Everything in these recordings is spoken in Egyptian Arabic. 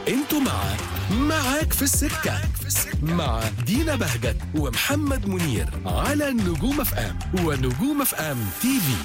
انتوا مع معاك في السكة مع دينا بهجت ومحمد منير على نجوم اف ام ونجوم اف ام تي في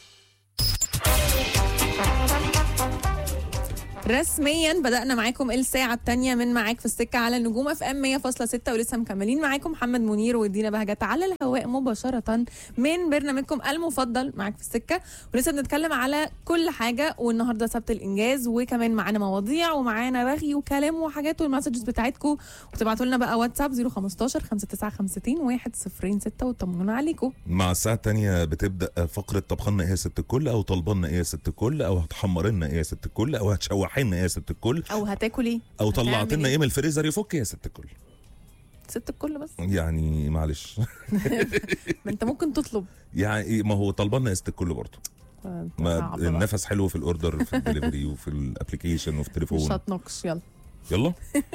رسميا بدأنا معاكم الساعة الثانية من معاك في السكة على النجوم اف ام 100.6 ولسه مكملين معاكم محمد منير ودينا بهجت على الهواء مباشرة من برنامجكم المفضل معاك في السكة ولسه بنتكلم على كل حاجة والنهارده سبت الإنجاز وكمان معانا مواضيع ومعانا رغي وكلام وحاجات والمسجز بتاعتكم وتبعتوا لنا بقى واتساب 015 5952 106 وطمنونا عليكم مع الساعة التانية بتبدأ فقرة طبخنا ايه يا ست الكل أو طلبنا ايه يا ست الكل أو هتحمر لنا ايه يا ست الكل أو هتشوحي لنا ايه يا ست الكل أو هتاكل إيه؟ أو هتعمل طلعت لنا إيه؟ ايه من الفريزر يفك يا ست الكل ست الكل بس يعني معلش ما أنت ممكن تطلب يعني إيه، ما هو طلبنا ايه يا ست الكل برضه ما صعب بقى. النفس حلو في الاوردر في الدليفري وفي الابلكيشن وفي مش التليفون هتناقش يلا يلا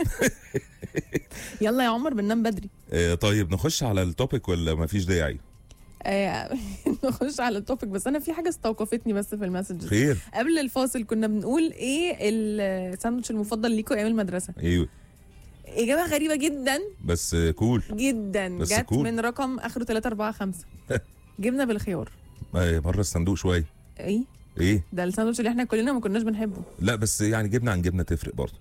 يلا يا عمر بننام بدري آه طيب نخش على التوبيك ولا ما فيش داعي آه، نخش على التوبيك بس انا في حاجه استوقفتني بس في المسج خير قبل الفاصل كنا بنقول ايه الساندوتش المفضل ليكوا ايام المدرسه ايوه اجابه غريبه جدا بس آه، كول جدا بس جت كول. من رقم اخره 3 4 5 جبنه بالخيار آه، بره الصندوق شويه ايه ايه ده الساندوتش اللي احنا كلنا ما كناش بنحبه لا بس يعني جبنه عن جبنه تفرق برضه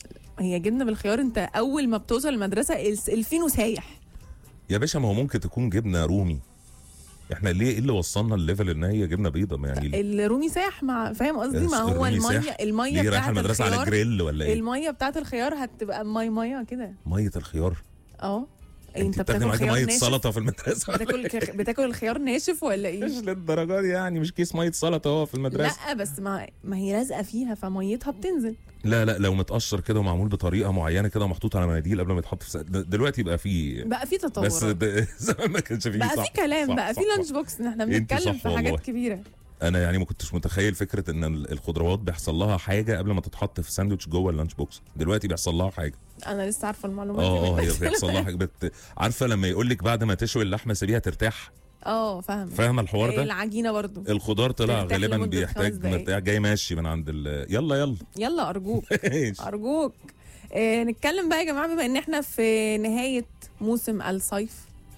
هي جبنه بالخيار انت اول ما بتوصل المدرسه الس- الفينو سايح يا باشا ما هو ممكن تكون جبنه رومي احنا ليه ايه اللي وصلنا الليفل ان هي جبنه بيضه ما يعني الرومي سايح مع فاهم قصدي ما هو الرومي الميه سايح؟ الميه ليه رايحه بتاعت المدرسه على الخيار جريل ولا ايه الميه بتاعت الخيار هتبقى مي ميه كده ميه الخيار اه انت بتاخدي معاكي ميه سلطه في المدرسه بتاكل كخ- بتاكل الخيار ناشف ولا مش ايه؟ للدرجه دي يعني مش كيس ميه سلطه اهو في المدرسه لا بس ما ما هي لازقه فيها فميتها بتنزل لا لا لو متقشر كده ومعمول بطريقه معينه كده ومحطوط على مناديل قبل ما يتحط في سق... دلوقتي يبقى فيه بقى في تطور بس د- زمان ما كانش فيه بقى صح في كلام صح بقى صح في صح. لانش بوكس ان احنا انت بنتكلم صح في حاجات والله. كبيره انا يعني ما كنتش متخيل فكره ان ال- الخضروات بيحصل لها حاجه قبل ما تتحط في ساندوتش جوه اللانش بوكس دلوقتي بيحصل لها حاجه انا لسه عارفه المعلومات اه دي اه هي منك. بيحصل لها حاجه بت... عارفه لما يقول لك بعد ما تشوي اللحمه سيبيها ترتاح اه فاهم فاهمه الحوار ده العجينه برضو الخضار طلع ترتاح غالبا لمدة بيحتاج خمس دقايق. مرتاح جاي ماشي من عند ال... يلا يلا يلا ارجوك ارجوك آه نتكلم بقى يا جماعه بما ان احنا في نهايه موسم الصيف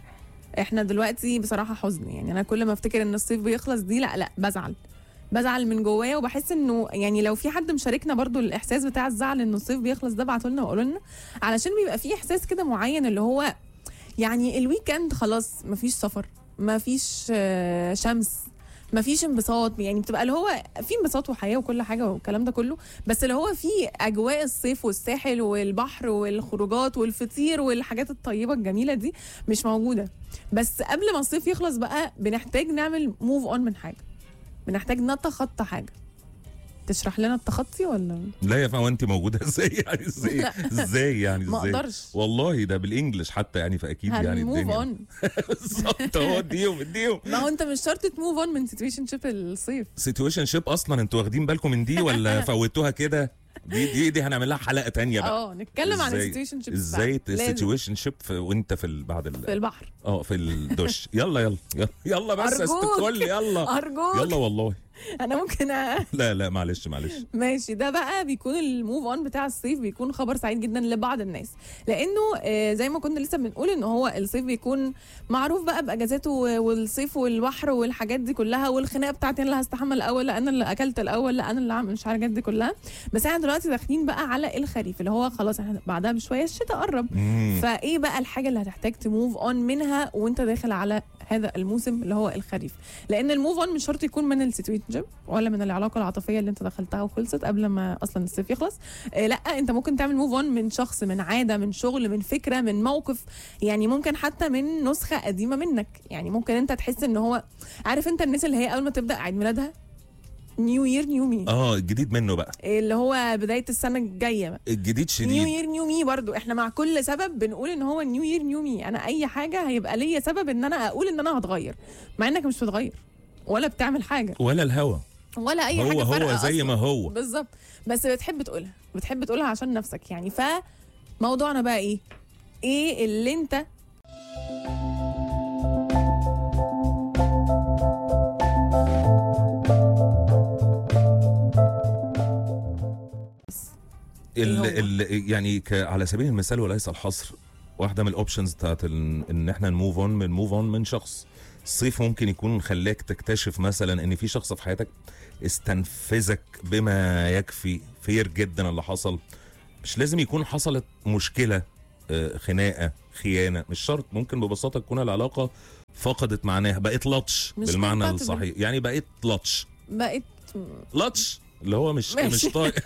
احنا دلوقتي بصراحه حزن يعني انا كل ما افتكر ان الصيف بيخلص دي لا لا بزعل بزعل من جوايا وبحس انه يعني لو في حد مشاركنا برضو الاحساس بتاع الزعل انه الصيف بيخلص ده ابعتوا لنا وقولوا لنا علشان بيبقى في احساس كده معين اللي هو يعني الويكند خلاص مفيش سفر مفيش آه، شمس مفيش انبساط يعني بتبقى اللي هو في انبساط وحياه وكل حاجه والكلام ده كله بس اللي هو في اجواء الصيف والساحل والبحر والخروجات والفطير والحاجات الطيبه الجميله دي مش موجوده بس قبل ما الصيف يخلص بقى بنحتاج نعمل موف اون من حاجه بنحتاج نتخطى حاجه تشرح لنا التخطي ولا لا يا فاهمه انت موجوده ازاي يعني ازاي لا. ازاي يعني ما ازاي اقدرش والله ده بالانجلش حتى يعني فاكيد يعني هنموف الدنيا اون بالظبط هو اديهم اديهم ما هو انت مش شرط تموف اون من سيتويشن شيب الصيف سيتويشن شيب اصلا انتوا واخدين بالكم من دي ولا فوتوها كده دي دي دي هنعمل لها حلقه تانية بقى اه نتكلم عن إزاي- السيتويشن شيب ازاي السيتويشن شيب وانت في ال- بعد في ال- البحر اه في الدش يلا يلا يلا, يلا بس يا ست أرجوك. الكل يلا ارجوك يلا والله انا ممكن أ... لا لا معلش معلش ماشي ده بقى بيكون الموف اون بتاع الصيف بيكون خبر سعيد جدا لبعض الناس لانه آه، زي ما كنا لسه بنقول ان هو الصيف بيكون معروف بقى باجازاته و- والصيف والبحر والحاجات دي كلها والخناقه بتاعتي انا اللي هستحمل الاول لا انا اللي اكلت الاول لا انا اللي عامل مش الحاجات دي كلها بس احنا دلوقتي داخلين بقى على الخريف اللي هو خلاص احنا بعدها بشويه الشتاء قرب مم. فايه بقى الحاجه اللي هتحتاج تموف اون منها وانت داخل على هذا الموسم اللي هو الخريف لان الموف اون مش شرط يكون من السيتويشن ولا من العلاقه العاطفيه اللي انت دخلتها وخلصت قبل ما اصلا الصيف يخلص آه لا انت ممكن تعمل موف اون من شخص من عاده من شغل من فكره من موقف يعني ممكن حتى من نسخه قديمه منك يعني ممكن انت تحس ان هو عارف انت الناس اللي هي اول ما تبدا عيد ميلادها نيو يير نيو مي اه الجديد منه بقى اللي هو بدايه السنه الجايه بقى الجديد نيو شديد يير نيو مي برضو احنا مع كل سبب بنقول ان هو نيو يير نيو مي انا اي حاجه هيبقى ليا سبب ان انا اقول ان انا هتغير مع انك مش بتغير ولا بتعمل حاجه ولا الهوى ولا اي هو حاجه هو فارقة زي أصلاً. ما هو بالظبط بس بتحب تقولها بتحب تقولها عشان نفسك يعني فموضوعنا بقى ايه ايه اللي انت ال هو؟ ال يعني ك على سبيل المثال وليس الحصر واحده من الاوبشنز بتاعت ال- ان احنا نموف اون من موف اون من شخص الصيف ممكن يكون خلاك تكتشف مثلا ان في شخص في حياتك استنفذك بما يكفي فير جدا اللي حصل مش لازم يكون حصلت مشكله آه، خناقه خيانه مش شرط ممكن ببساطه تكون العلاقه فقدت معناها بقت لطش مش بالمعنى compatible. الصحيح يعني بقت لطش بقيت لطش اللي هو مش ماشي. مش طايق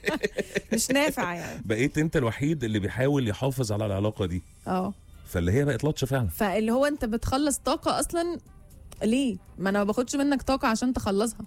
مش نافع يعني بقيت انت الوحيد اللي بيحاول يحافظ على العلاقه دي اه فاللي هي بقت لطشه فعلا فاللي هو انت بتخلص طاقه اصلا ليه ما انا ما باخدش منك طاقه عشان تخلصها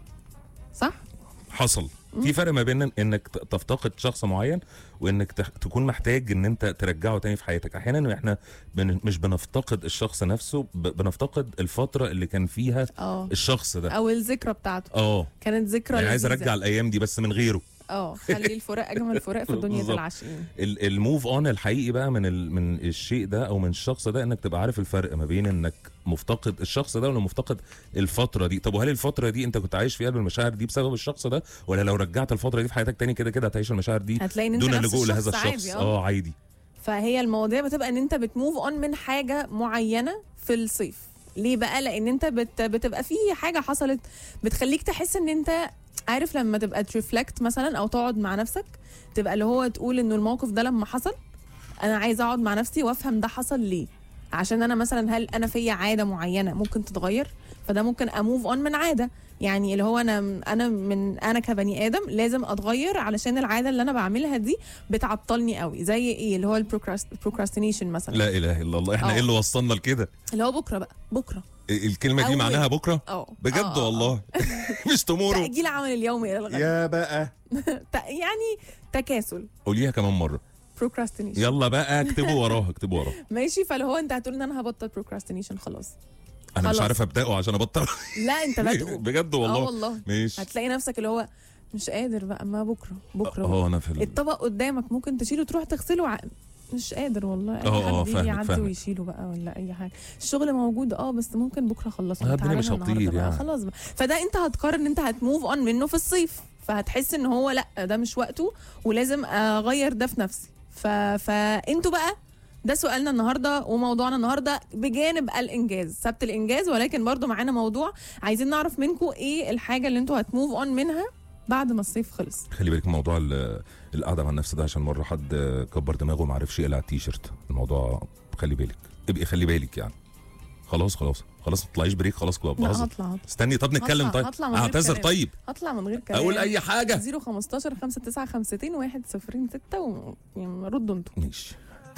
صح حصل في فرق ما بين انك ت- تفتقد شخص معين وانك تح- تكون محتاج ان انت ترجعه تاني في حياتك احيانا احنا بن مش بنفتقد الشخص نفسه ب- بنفتقد الفتره اللي كان فيها اه الشخص ده او الذكرى بتاعته اه كانت ذكرى يعني عايز لذيذة. ارجع الايام دي بس من غيره اه خلي الفراق اجمل فراق في دنيا بالظبط. العاشقين ال- الموف اون الحقيقي بقى من ال من الشيء ده او من الشخص ده انك تبقى عارف الفرق ما بين انك مفتقد الشخص ده ولا مفتقد الفتره دي طب وهل الفتره دي انت كنت عايش فيها بالمشاعر دي بسبب الشخص ده ولا لو رجعت الفتره دي في حياتك تاني كده كده هتعيش المشاعر دي هتلاقي ان انت دون نفس اللجوء لهذا الشخص الشخص عادي اه اه عادي فهي المواضيع بتبقى ان انت بتموف اون من حاجه معينه في الصيف ليه بقى لان انت بت بتبقى في حاجه حصلت بتخليك تحس ان انت عارف لما تبقى ترفلكت مثلا او تقعد مع نفسك تبقى اللي هو تقول انه الموقف ده لما حصل انا عايزه اقعد مع نفسي وافهم ده حصل ليه عشان انا مثلا هل انا فيا عاده معينه ممكن تتغير فده ممكن اموف اون من عاده يعني اللي هو انا انا من انا كبني ادم لازم اتغير علشان العاده اللي انا بعملها دي بتعطلني قوي زي ايه اللي هو البروكراستينيشن مثلا لا اله الا الله احنا اه. ايه اللي وصلنا لكده اللي هو بكره بقى بكره الكلمه دي أول- معناها بكره اه بجد آه، آه، والله مش تمورو تاجيل عمل اليوم الى الغد يا بقى ت- يعني تكاسل قوليها كمان مره بروكراستينيشن يلا بقى اكتبوا وراها اكتبوا وراها ماشي فاللي هو انت هتقول ان انا هبطل بروكراستينيشن خلاص انا مش خلاص. عارف ابداه عشان ابطل لا انت بادئه بجد اه والله والله ماشي هتلاقي نفسك اللي هو مش قادر بقى ما بكره بكره اه انا في ال- الطبق قدامك ممكن تشيله تروح تغسله ع... مش قادر والله اي اه، اه، حد يجي فاهمك، يعدي فاهمك. ويشيله بقى ولا اي حاجه الشغل موجود اه بس ممكن بكره اخلصه اه، انت الدنيا مش عارفها هتطير النهاردة بقى. يعني. خلاص بقى فده انت هتقرر ان انت هتموف اون منه في الصيف فهتحس ان هو لا ده مش وقته ولازم اغير ده في نفسي ف... فانتوا بقى ده سؤالنا النهارده وموضوعنا النهارده بجانب الانجاز سبت الانجاز ولكن برضو معانا موضوع عايزين نعرف منكم ايه الحاجه اللي انتوا هتموف اون منها بعد ما الصيف خلص خلي بالك من موضوع ال- القعده مع النفس ده عشان مره حد كبر دماغه وما عرفش يقلع التيشيرت الموضوع خلي بالك ابقي خلي بالك يعني خلاص خلاص خلاص ما تطلعيش بريك خلاص كده لا بهزر هطلع هطلع استني طب نتكلم هطلع- طيب هطلع من غير اعتذر كلام. طيب هطلع من غير كلام اقول اي حاجه 015 5 9 5 1 0 6 و يعني ردوا انتوا ماشي